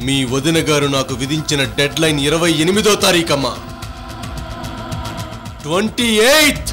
మీ వదిన గారు నాకు విధించిన డెడ్ లైన్ ఇరవై ఎనిమిదో తారీఖమ్మా ట్వంటీ ఎయిత్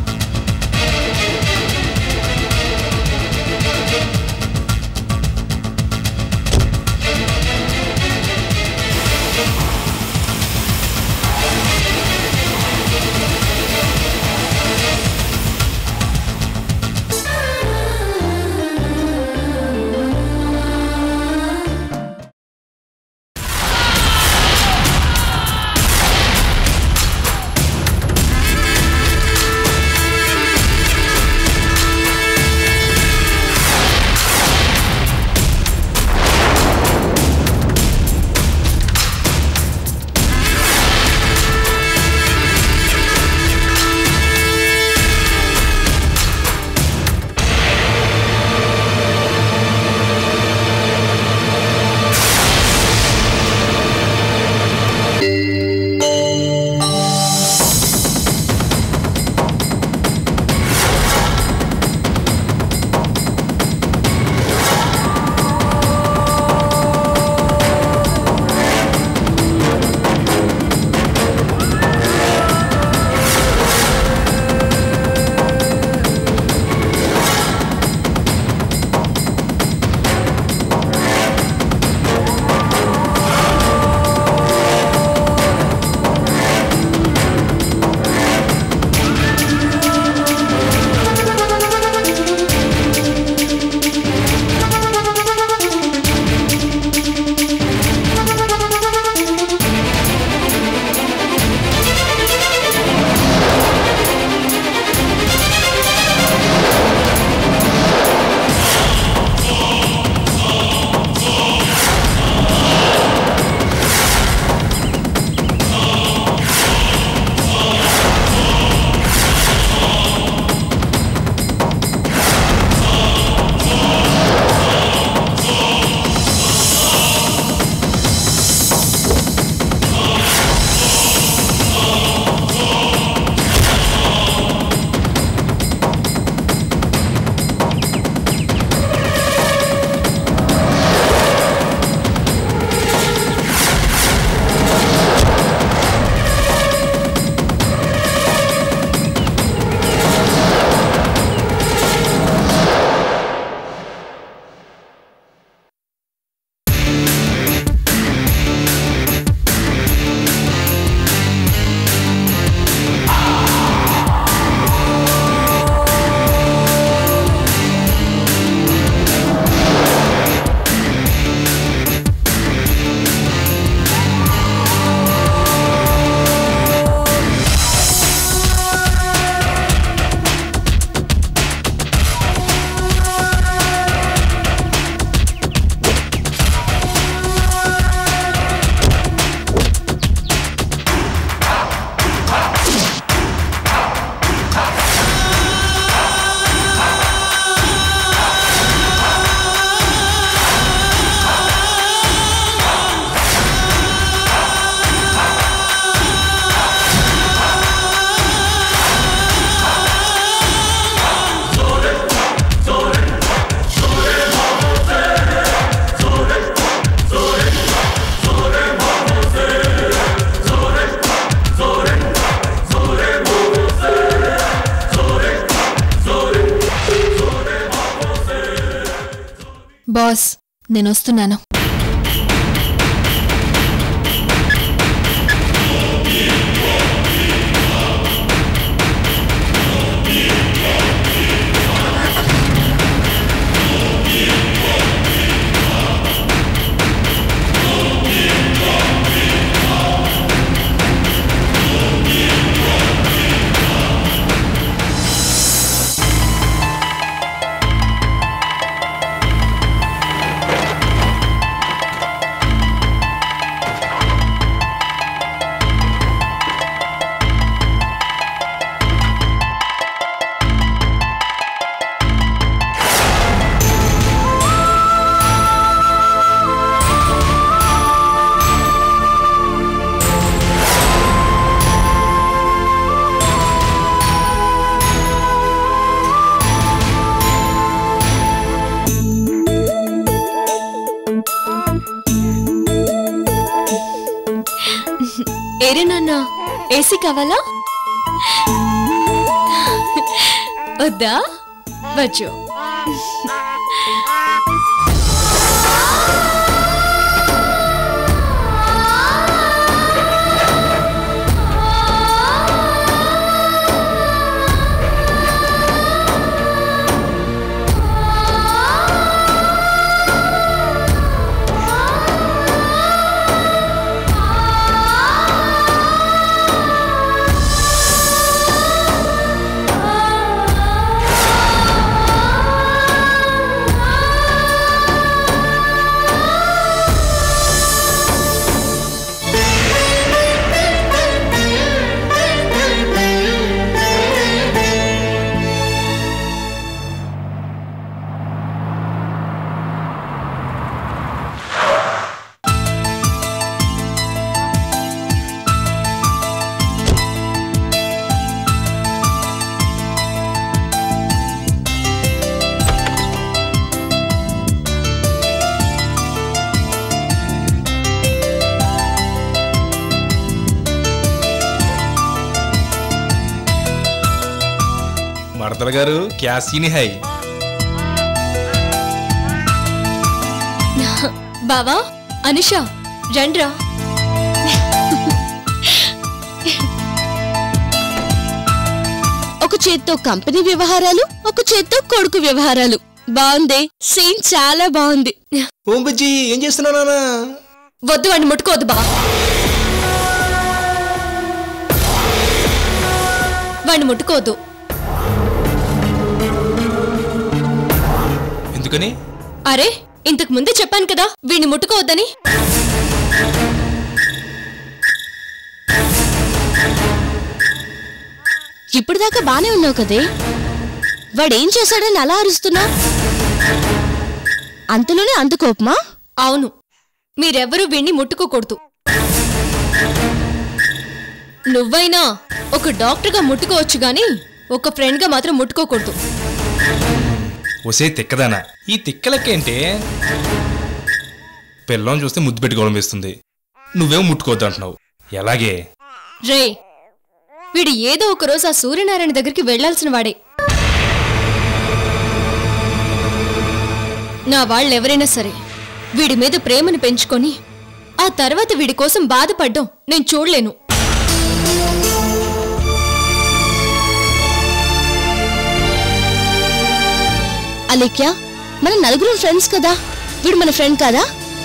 బాస్ నేను వస్తున్నాను సూర్య నాన్న ఏసీ కావాలా వద్దా వచ్చు మడతల గారు క్యాసీని హై బావా అనుష రండ్రా ఒక చేత్తో కంపెనీ వ్యవహారాలు ఒక చేత్తో కొడుకు వ్యవహారాలు బాగుంది సీన్ చాలా బాగుంది ఓం బుజ్జి ఏం చేస్తున్నావు నాన్న వద్దు వాడిని ముట్టుకోవద్దు బా వాడిని ముట్టుకోవద్దు ఎందుకని అరే ఇంతకు ముందే చెప్పాను కదా వీడిని ముట్టుకోవద్దని ఇప్పుడు దాకా బానే ఉన్నావు కదే వాడేం చేశాడని అలా అరుస్తున్నావు అంతలోనే అంత కోపమా అవును మీరెవ్వరూ వీణ్ణి ముట్టుకోకూడదు నువ్వైనా ఒక డాక్టర్గా ముట్టుకోవచ్చు గాని ఒక ఫ్రెండ్గా మాత్రం ముట్టుకోకూడదు ఒసే తిక్కదానా ఈ తిక్కలకేంటే పిల్లని చూస్తే ముద్దు పెట్టుకోవడం వేస్తుంది నువ్వేమో ముట్టుకోవద్దు అంటున్నావు ఎలాగే రే వీడు ఏదో ఒక రోజు ఆ సూర్యనారాయణ దగ్గరికి వెళ్లాల్సిన వాడే నా వాళ్ళెవరైనా సరే వీడి మీద ప్రేమను పెంచుకొని ఆ తర్వాత వీడి కోసం బాధపడ్డం నేను చూడలేను అలేఖ్య మన నలుగురు ఫ్రెండ్స్ కదా వీడు మన ఫ్రెండ్ కదా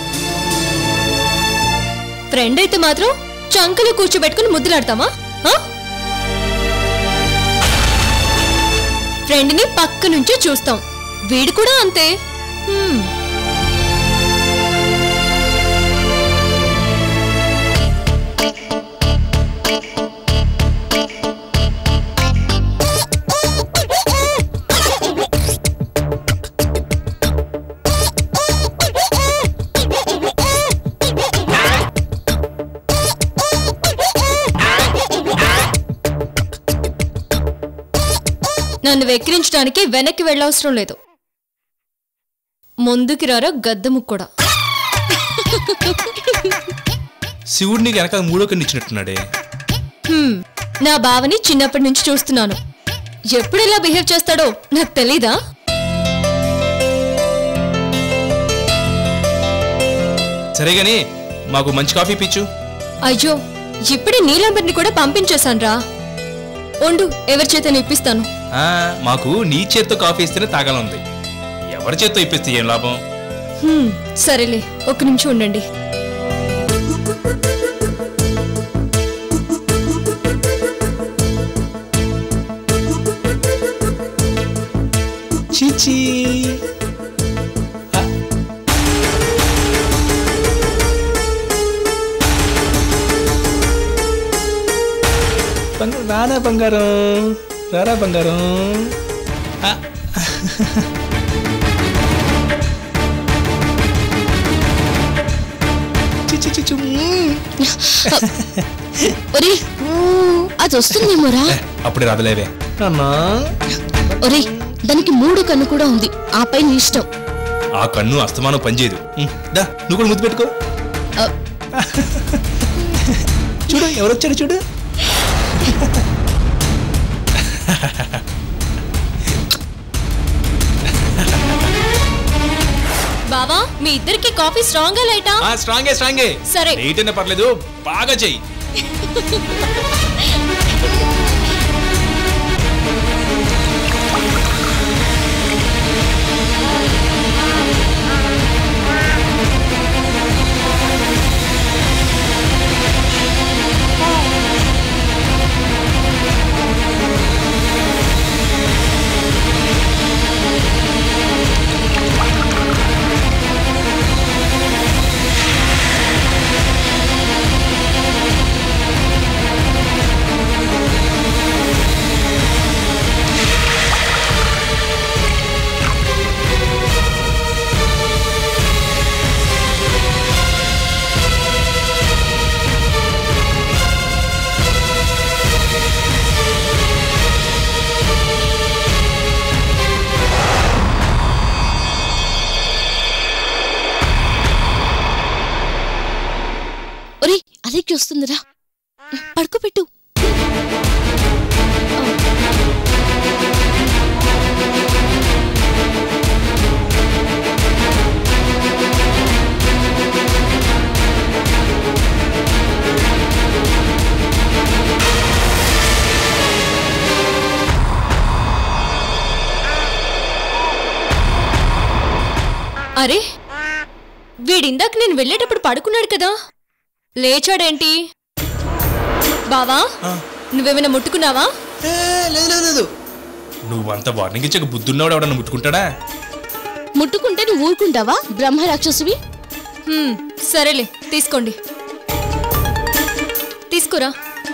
ఫ్రెండ్ అయితే మాత్రం చంకలో కూర్చోబెట్టుకుని ముద్దులాడతామా ఆ? ఫ్రెండ్ని పక్క నుంచే చూస్తాం వీడు కూడా అంతే హ్మ్. నన్ను వెక్కిరించడానికి వెనక్కి వెళ్ళవసరం లేదు ముందుకి రారా గద్దము కూడా శివుడు నీకు వెనకాల మూడో కన్ను ఇచ్చినట్టున్నాడే హ్మ్, నా బావని చిన్నప్పటి నుంచి చూస్తున్నాను ఎప్పుడు ఎలా బిహేవ్ చేస్తాడో నాకు తెలీదా సరే గాని మాకు మంచి కాఫీ పిచ్చు అయ్యో ఇప్పుడే నీలంబర్ని కూడా పంపించేశాన్రా ఉండు ఎవరి చేత ఇప్పిస్తాను ఆ, మాకు నీ చేత్తో కాఫీ ఇస్తేనే తాగాలంది ఎవరి చేత్తో ఇప్పిస్తే ఏం లాభం హ్మ్, సరేలే ఒక నిమిషం ఉండండి చీచీ రారా బంగారం రారా బంగారం ఆ. చి, చి, చి, చి, మ్మ్. ఒరే అది వస్తుందేమోరా అప్పుడే రాదలేవే అన్నా ఒరే దానికి మూడు కన్ను కూడా ఉంది ఆ పై నీ ఇష్టం ఆ కన్ను అస్తమానం పనిచేయదు ఉమ్, దా నువ్వు కూడా ముద్దు పెట్టుకో ఆ, చూడు ఎవరు వచ్చారు చూడు బావా మీ ఇద్దరికి కాఫీ స్ట్రాంగ్ గా లైటా ఆ స్ట్రాంగే స్ట్రాంగే సరే. లేట్ అయినా పర్లేదు బాగా చెయ్యి ఒరే అలెక్కి వస్తుందిరా పడుకోబెట్టు అరే వీడిందాక నేను వెళ్ళేటప్పుడు పడుకున్నాడు కదా లేచాడేంటి బావా నువ్వేమైనా ముట్టుకున్నావా ఏ, లేదు లేదు లేదు నువ్వంత వార్నింగ్ ఇచ్చాక బుద్ధున్నవాడు ఎవడన్నా ముట్టుకుంటాడా ముట్టుకుంటే నువ్వు ఊరుకుంటావా బ్రహ్మ రాక్షసువి హ్మ్, సరేలే తీసుకోండి తీసుకురా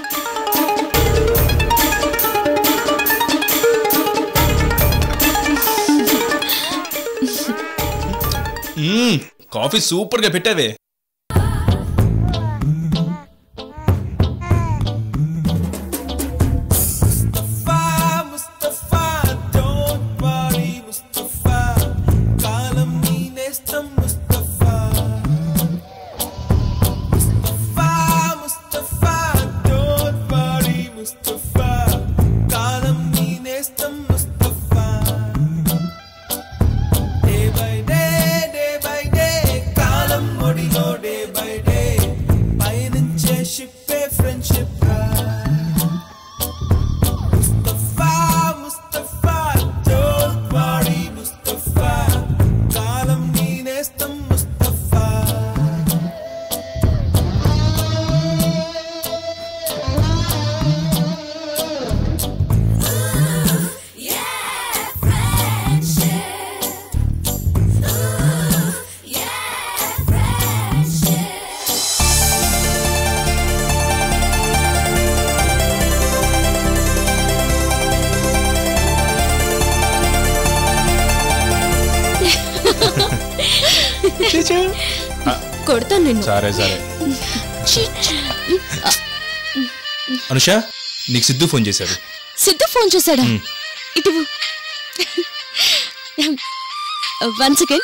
మ్మ్, కాఫీ సూపర్ గా పెట్టావే Mustafa, Mustafa, don't worry, Mustafa. కాలం నీ నేస్తం Mustafa. Mustafa, Mustafa, don't worry, Mustafa. కాలం నీ నేస్తం Mustafa. Day by day, day by day, కాలం ఒడిలో day by day. పయనించే షిప్పే friendship Mustafa, Mustafa, don't worry, Mustafa. కాలం నీ నేస్తం Mustafa. కొడతాను నిన్ను సరే సరే ఛీ, ఛీ. ఆ, అనుష నీకు సిద్ధు ఫోన్ చేశాడు సిద్ధు ఫోన్ చేశాడా ఇటు వన్ సెకండ్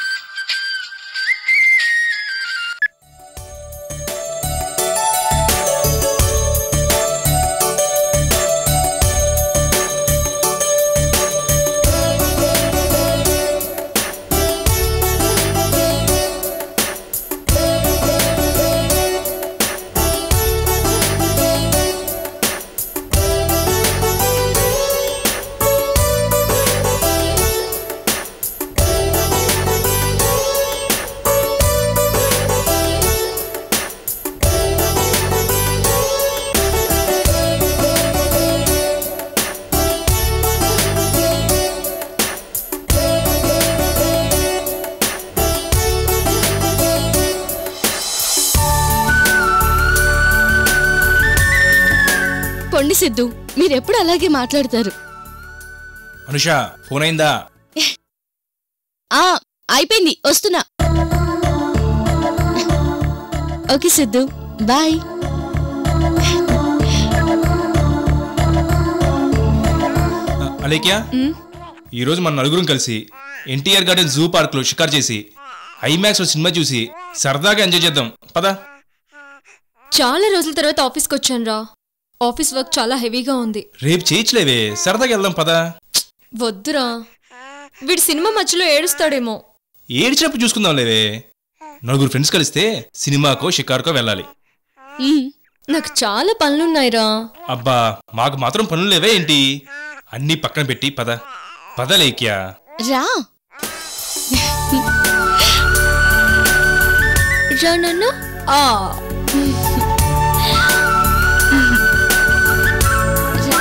పొండి సిద్ధు మీరెప్పుడు అలాగే మాట్లాడతారు అనుష ఫోన్ అయిందా ఆ అయిపోయింది వస్తున్నా ఓకే సిద్ధు బాయ్ ఆ, అలేఖ్య ఈ రోజు మన నలుగురం కలిసి ఎన్టీఆర్ గార్డెన్ జూ పార్క్ లో షికార్ చేసి ఐమాక్స్ లో సినిమా చూసి సరదాగా ఎంజాయ్ చేద్దాం పదా చాలా రోజుల తర్వాత ఆఫీస్కి వచ్చాను రా ఆఫీస్ వర్క్ చాలా హెవీగా ఉంది రేపు చేయొచ్చులేవే సరదాగా వెళ్దాం పదా వద్దురా వీడి సినిమా మధ్యలో ఏడుస్తాడేమో ఏడిచినప్పుడు చూసుకుందాం లేవే నలుగురు ఫ్రెండ్స్ కలిస్తే సినిమాకో షికారుకో వెళ్ళాలి ఉమ్, నాకు చాలా పనులున్నాయిరా అబ్బా మాకు మాత్రం పనులు లేవే ఏంటి అన్నీ పక్కన పెట్టి పద పద లేక్యా రా రా నాన్న ఆ రా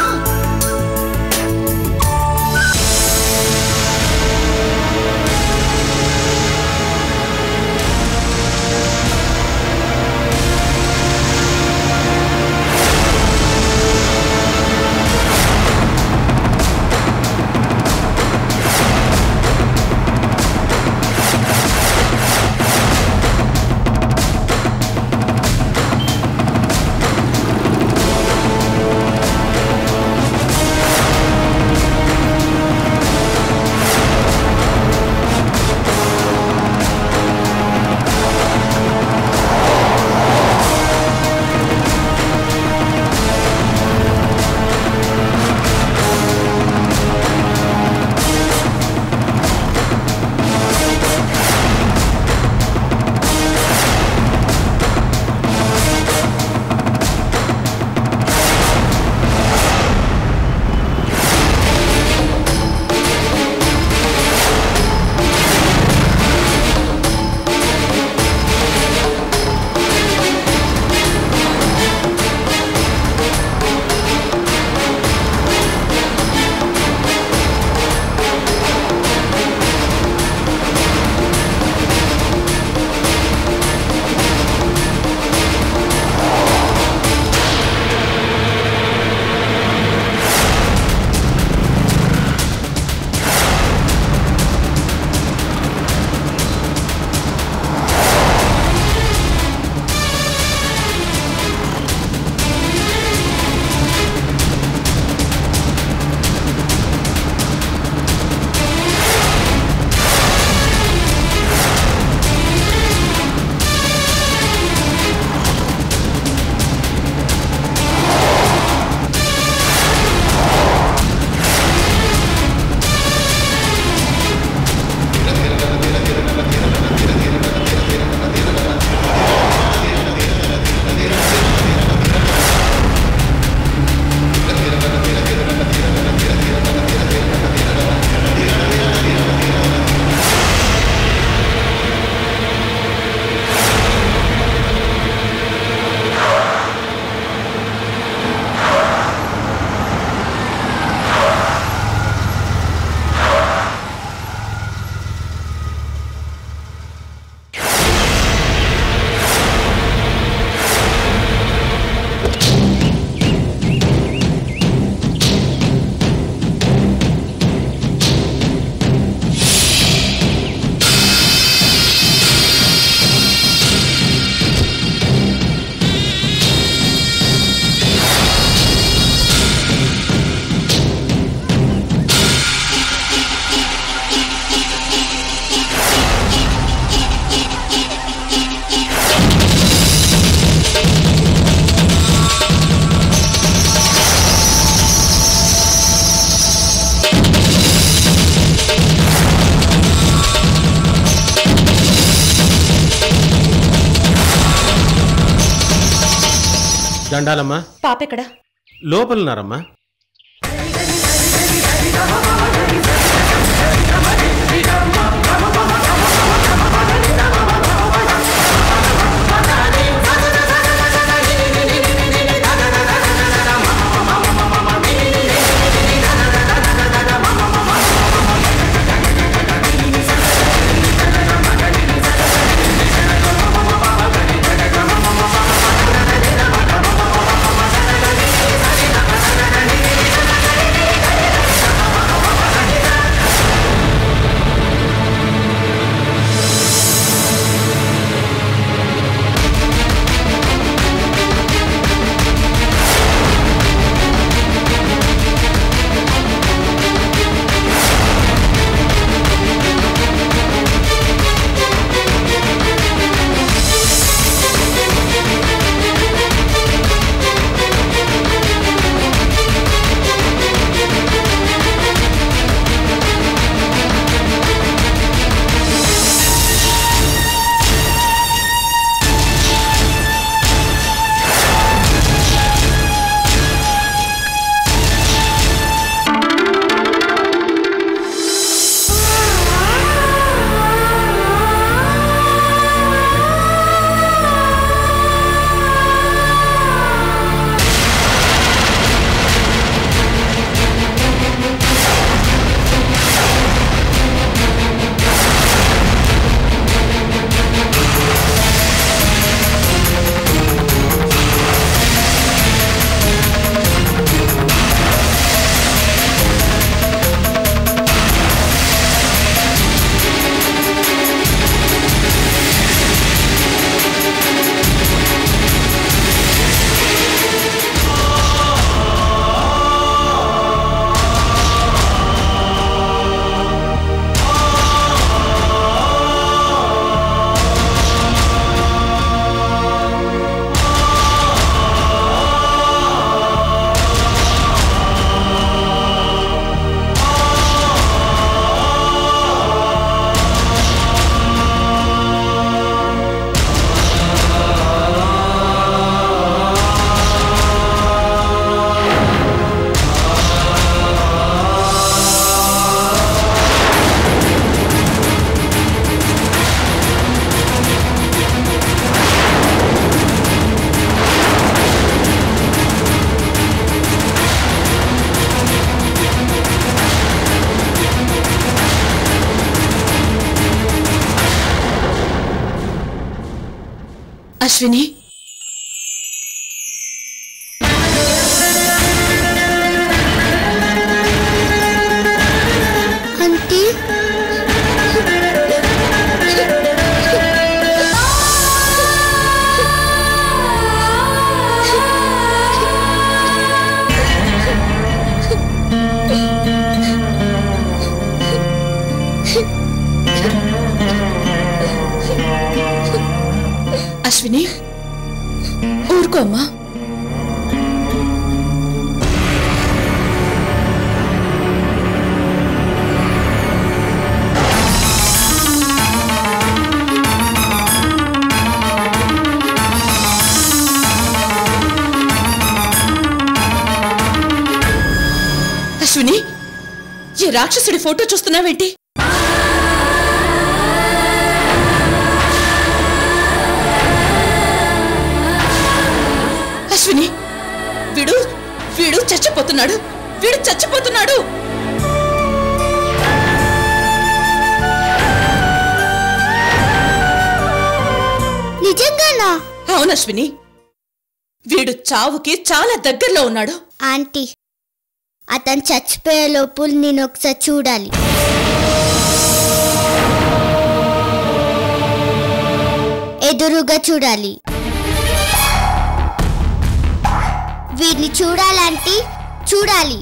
దండాలమ్మా పాపెక్కడ లోపలున్నారమ్మా Thank అశ్విని ఆంటీ అశ్విని ఊరుకో అమ్మా అశ్విని ఈ రాక్షసుడి ఫోటో చూస్తున్నావేంటి అశ్విని వీడు వీడు చచ్చిపోతున్నాడు వీడు చచ్చిపోతున్నాడు నిజంగానా అవును అశ్విని వీడు చావుకి చాలా దగ్గరలో ఉన్నాడు ఆంటీ అతను చచ్చిపోయే లోపు నేను ఒకసారి చూడాలి ఎదురుగా చూడాలి వీడిని చూడాలంటే చూడాలి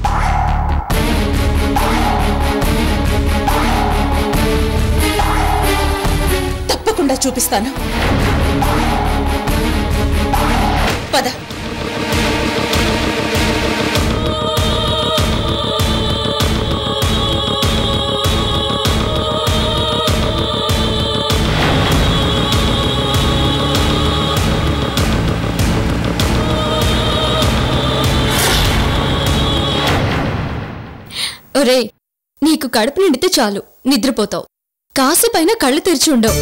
తప్పకుండా చూపిస్తాను పద ఒరే నీకు కడుపు నిండితే చాలు నిద్రపోతావు కాసేపైనా కళ్ళు తెరిచి ఉండవు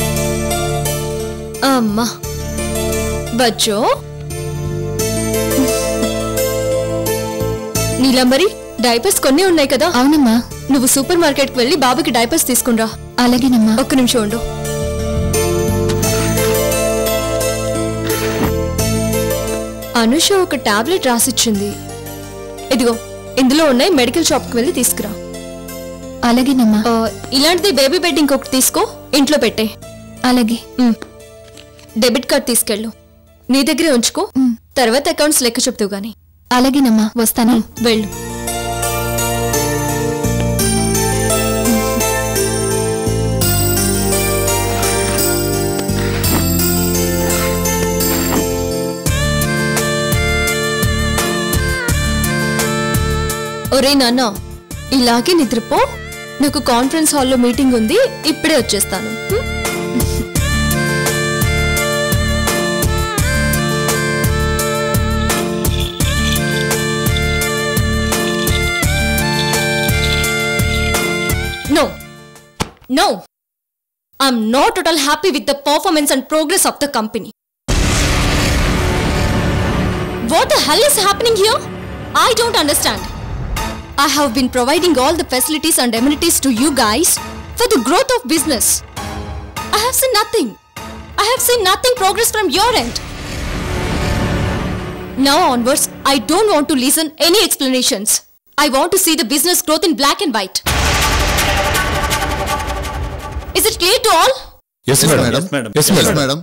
అమ్మా బచ్చో నీలంబరి డైపర్స్ కొన్ని ఉన్నాయి కదా అవునమ్మా నువ్వు సూపర్ మార్కెట్కి వెళ్ళి బాబుకి డైపర్స్ తీసుకునిరా అలాగేనమ్మా ఒక్క నిమిషం ఉండు అనుష ఒక టాబ్లెట్ రాసిచ్చింది ఇదిగో ఇందులో ఉన్నాయి మెడికల్ షాప్కి వెళ్ళి తీసుకురా అలాగేనమ్మా ఆ, ఇలాంటిది బేబీ బెడ్ ఇంకొకటి తీసుకో ఇంట్లో పెట్టే అలాగే ఉమ్. డెబిట్ కార్డ్ తీసుకెళ్ళు నీ దగ్గరే ఉంచుకో ఉమ్. తర్వాత అకౌంట్స్ లెక్క చెప్తావు గాని అలాగేనమ్మా వస్తాను వెళ్ళు ఒరే నాన్న ఇలాగే నిద్రపో నాకు కాన్ఫరెన్స్ హాల్లో మీటింగ్ ఉంది ఇప్పుడే వచ్చేస్తాను హ్మ్? No. No. I'm not at all happy with the performance and progress of the company. What the hell is happening here? I don't understand. I have been providing all the facilities and amenities to you guys for the growth of business. I have seen nothing. I have seen nothing progress from your end. Now onwards, I don't want to listen any explanations. I want to see the business growth in black and white. Is it clear to all? Yes madam yes madam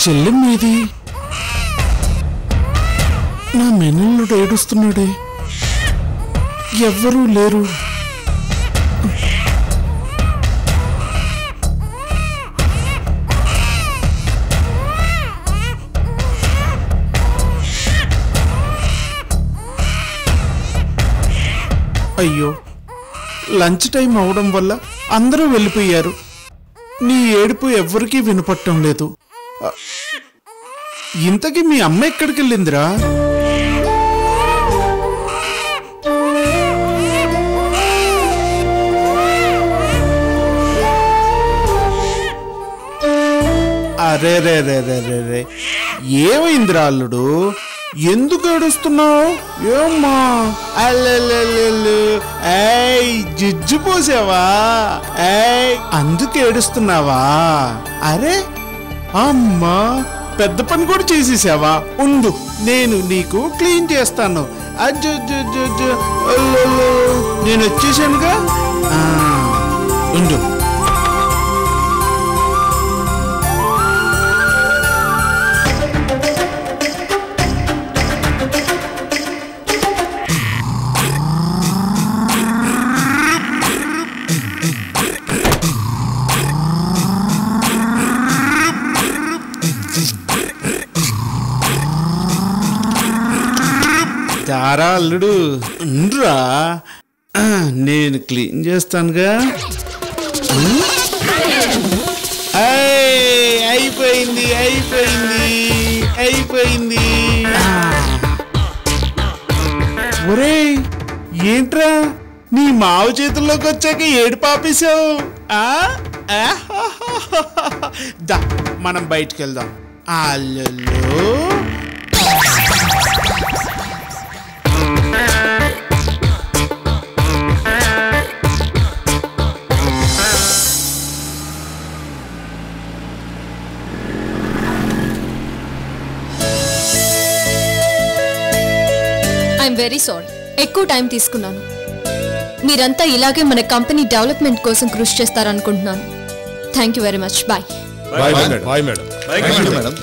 చెల్లెమ్మేది నా మెనల్లుడు ఏడుస్తున్నాడే ఎవ్వరూ లేరు అయ్యో lunch time అవడం వల్ల అందరూ వెళ్ళిపోయారు నీ ఏడుపు ఎవ్వరికీ వినపట్టం లేదు అ, ఇంతకీ మీ అమ్మ ఎక్కడికి వెళ్ళిందిరా అరే రే రే రే రే రే ఏమైందిరా అల్లుడు ఎందుకు ఏడుస్తున్నావు ఏమ్మా అల్లెల్లెల్లెల్లు. ఏయ్ జిజ్జు పోసావా ఏయ్ అందుకు ఏడుస్తున్నావా అరే అమ్మా పెద్ద పని కూడా చేసేసావా ఉండు నేను నీకు క్లీన్ చేస్తాను అజ్జు నేను వచ్చేసానుగా ఆ, ఉండు దారా అల్లుడు ఉండ్రా ఆ, నేను క్లీన్ చేస్తానుగా ఉమ్. ఏయ్, అయిపోయింది అయిపోయింది అయిపోయింది ఆ. ఒరేయ్ ఏంట్రా నీ మావ చేతుల్లోకి వచ్చాక ఏడు పాపేశావు ఆ? ఆహాహాహా. దా మనం బయటికి వెళ్దాం అల్లెల్లో ఐఎమ్ వెరీ సారీ ఎక్కువ టైం తీసుకున్నాను మీరంతా ఇలాగే మన కంపెనీ డెవలప్మెంట్ కోసం కృషి చేస్తారనుకుంటున్నాను thank you very much bye bye madam bye madam madam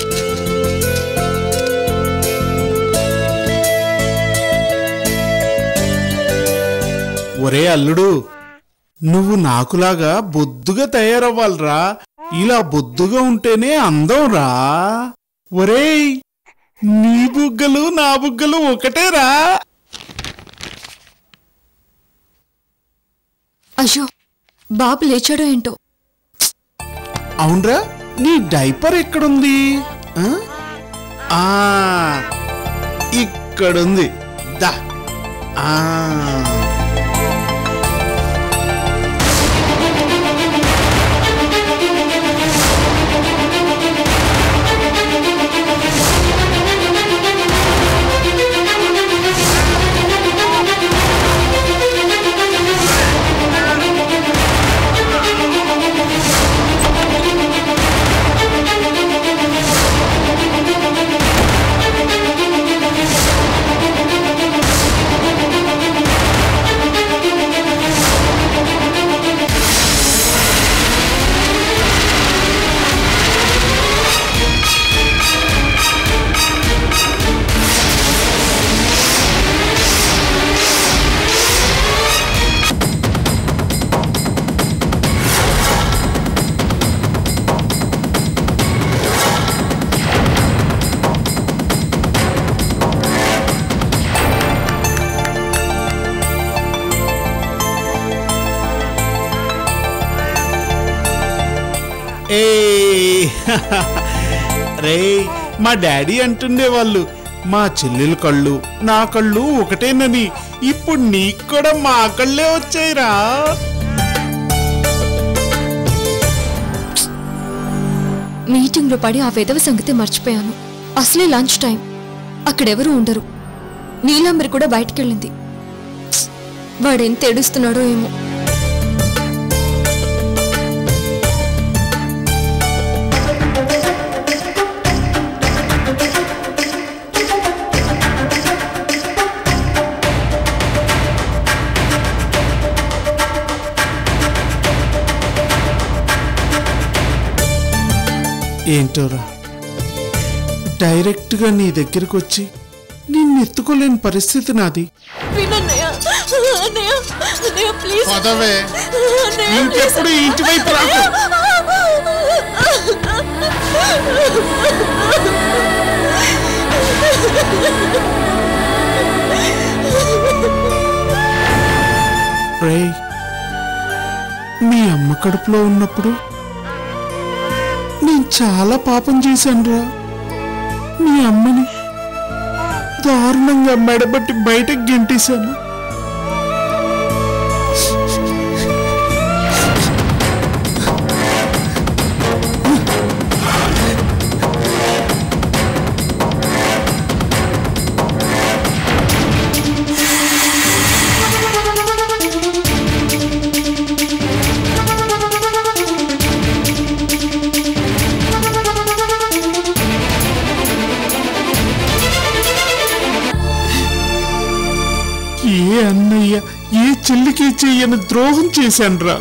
ఒరే అల్లుడు నువ్వు నాకులాగా బొద్దుగా తయారవ్వాలిరా ఇలా బొద్దుగా ఉంటేనే అందం రా ఒరేయ్ నీ బుగ్గలు నా బుగ్గలు ఒకటేరా అయ్యో బాబు లేచాడో ఏంటో అవునరా నీ డైపర్ ఎక్కడుంది ఆ? ఆ, ఇక్కడుంది దా ఆ ఏ రే మా డాడీ అంటుండే వాళ్ళు మా చెల్లెల కళ్ళు నా కళ్ళు ఒకటేనని ఇప్పుడు నీకు కూడా మా కళ్ళే వచ్చాయిరా మీటింగ్లో పడి ఆ విధవ సంగతి మర్చిపోయాను అసలే లంచ్ టైం అక్కడెవరూ ఉండరు నీలాంబరి కూడా బయటికెళ్ళింది ప్స్, వాడెంత ఏడుస్తున్నాడో ఏమో ఏంటోరా డైరెక్ట్గా నీ దగ్గరికి వచ్చి నిన్ను ఎత్తుకోలేని పరిస్థితి నాది వినన్నయ్య అన్నయ్య అన్నయ్య ప్లీజ్ పదవే ఇంకెప్పుడు ఈ ఇంటి వైపు రాకు రేయ్ మీ అమ్మ కడుపులో ఉన్నప్పుడు నేను చాలా పాపం చేశానురా మీ అమ్మని దారుణంగా మెడబట్టి బయటకు గెంటేశాను ఏ అన్నయ్య ఏ చెల్లికి చెయ్యని ద్రోహం చేశానురా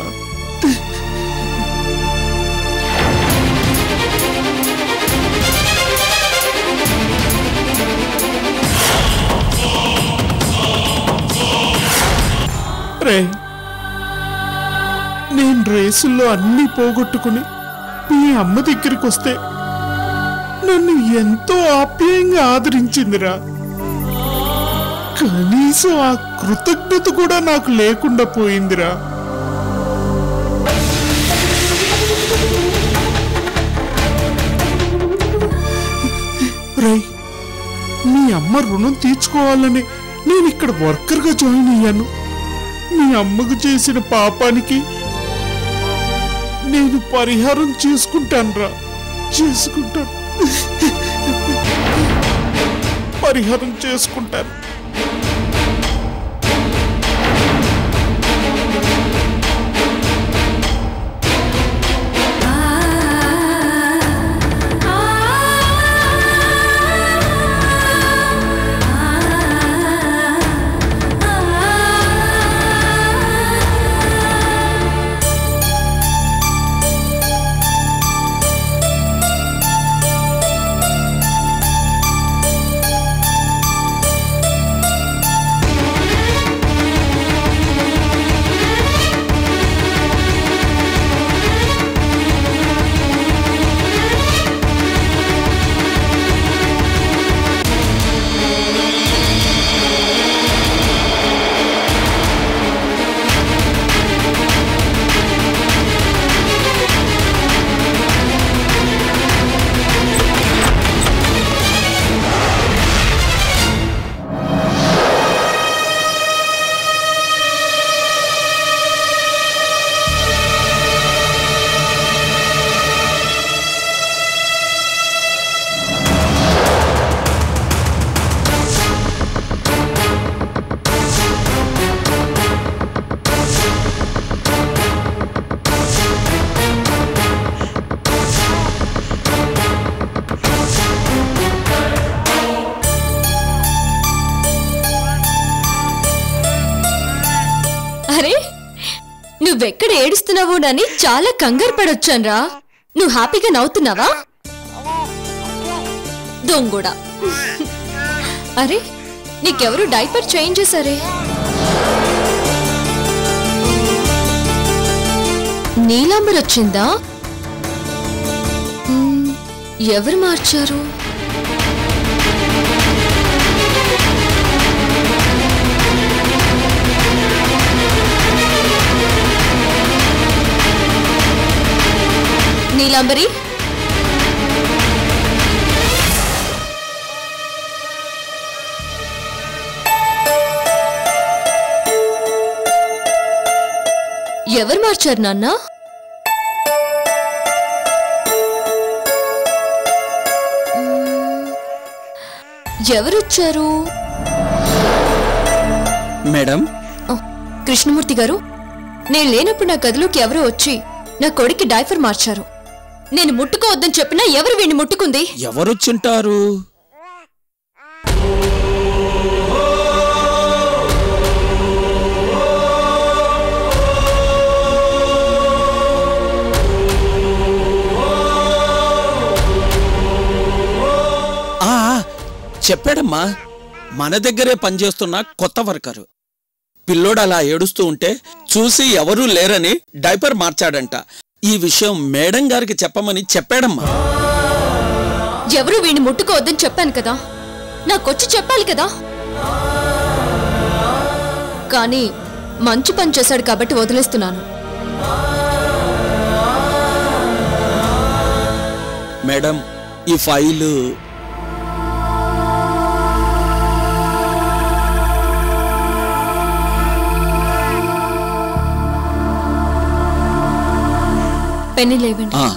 రే నేను రేసుల్లో అన్నీ పోగొట్టుకుని మీ అమ్మ దగ్గరికి వస్తే నన్ను ఎంతో ఆప్యాయంగా ఆదరించిందిరా కనీసం ఆ కృతజ్ఞత కూడా నాకు లేకుండా పోయిందిరా రై మీ అమ్మ రుణం తీర్చుకోవాలని నేను ఇక్కడ వర్కర్గా జాయిన్ అయ్యాను మీ అమ్మకు చేసిన పాపానికి నేను పరిహారం చేసుకుంటాను రా చేసుకుంటాను పరిహారం చేసుకుంటాను అరే నువ్వెక్కడ ఏడుస్తున్నావోనని చాలా కంగారు పడొచ్చాన్రా నువ్వు హ్యాపీగా నవ్వుతున్నావా దొంగోడా అరే నీకెవరు డైపర్ చేంజ్ చేశారే నీలాంబర్ వచ్చిందా మ్మ్, ఎవరు మార్చారు నీలాంబరి ఎవరు మార్చారు నాన్న మ్మ్. ఎవరొచ్చారు మేడం ఓ, కృష్ణమూర్తి గారు నేను లేనప్పుడు నా గదిలోకి ఎవరో వచ్చి నా కొడుక్కి డైఫర్ మార్చారు నేను ముట్టుకోవద్దని చెప్పినా ఎవరు వీడిని ముట్టుకుంది ఎవరొచ్చుంటారు చెప్పాడమ్మా మన దగ్గరే పనిచేస్తున్న కొత్త వర్కరు పిల్లోడు అలా ఏడుస్తూ ఉంటే చూసి ఎవరూ లేరని డైపర్ మార్చాడంట ఈ విషయం మేడం గారికి చెప్పమని చెప్పాడమ్మా ఎవరు వీడిని ముట్టుకోవద్దని చెప్పాను కదా నాకొచ్చి చెప్పాలి కదా కానీ మంచి పని చేశాడు కాబట్టి వదిలేస్తున్నాను మేడం ఈ ఫైలు పెన్ని లేవండి ఆ,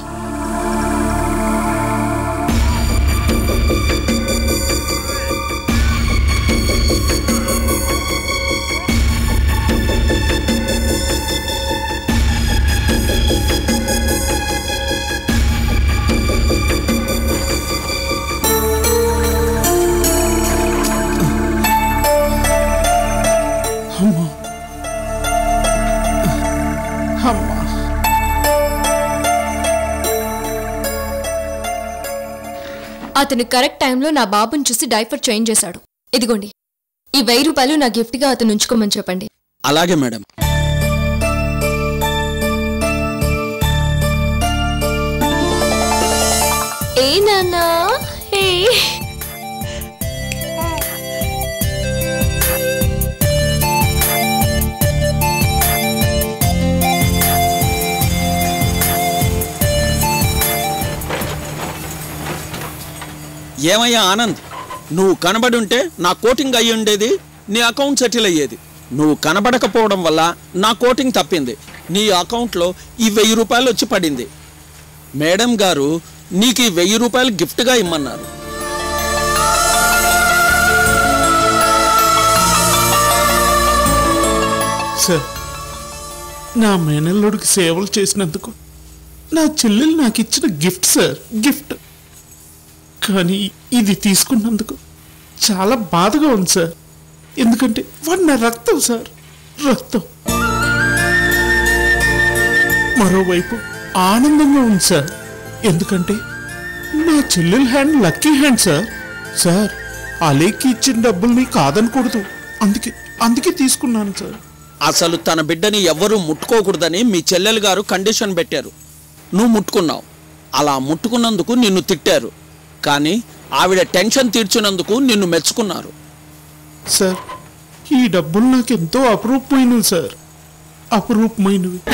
అమ్మా అమ్మా అతను కరెక్ట్ టైంలో నా బాబుని చూసి డైపర్ చేంజ్ చేశాడు ఇదిగోండి ఈ వెయ్యి రూపాయలు నా గిఫ్ట్గా అతను ఉంచుకోమని చెప్పండి అలాగే మేడం ఏ నాన్నా ఏ ఏమయ్యా ఆనంద్ నువ్వు కనబడుంటే నా కోటింగ్ అయ్యి ఉండేది నీ అకౌంట్ సెటిల్ అయ్యేది నువ్వు కనబడకపోవడం వల్ల నా కోటింగ్ తప్పింది నీ అకౌంట్లో ఈ వెయ్యి రూపాయలు వచ్చి పడింది మేడం గారు నీకు ఈ వెయ్యి రూపాయలు గిఫ్ట్గా ఇమ్మన్నారు సార్ నా మేనల్లుడికి సేవలు చేసినందుకు నా చెల్లెలు నాకు ఇచ్చిన గిఫ్ట్ సార్ గిఫ్ట్ కానీ ఇది తీసుకున్నందుకు చాలా బాధగా ఉంది సార్ ఎందుకంటే వాడు నా రక్తం సార్ రక్తం మరోవైపు ఆనందంగా ఉంది సార్ ఎందుకంటే నా చెల్లెల hand lucky hand sir sir అలేకి ఇచ్చిన డబ్బుల్ని కాదనకూడదు అందుకే అందుకే తీసుకున్నాను సార్ అసలు తన బిడ్డని ఎవ్వరూ ముట్టుకోకూడదని మీ చెల్లెలు గారు కండిషన్ పెట్టారు నువ్వు ముట్టుకున్నావు అలా ముట్టుకున్నందుకు నిన్ను తిట్టారు కానీ ఆవిడ టెన్షన్ తీర్చినందుకు నిన్ను మెచ్చుకున్నారు సార్ ఈ డబ్బులు నాకు ఎంతో అపురూపమైనవి సార్ అపురూపమైనవి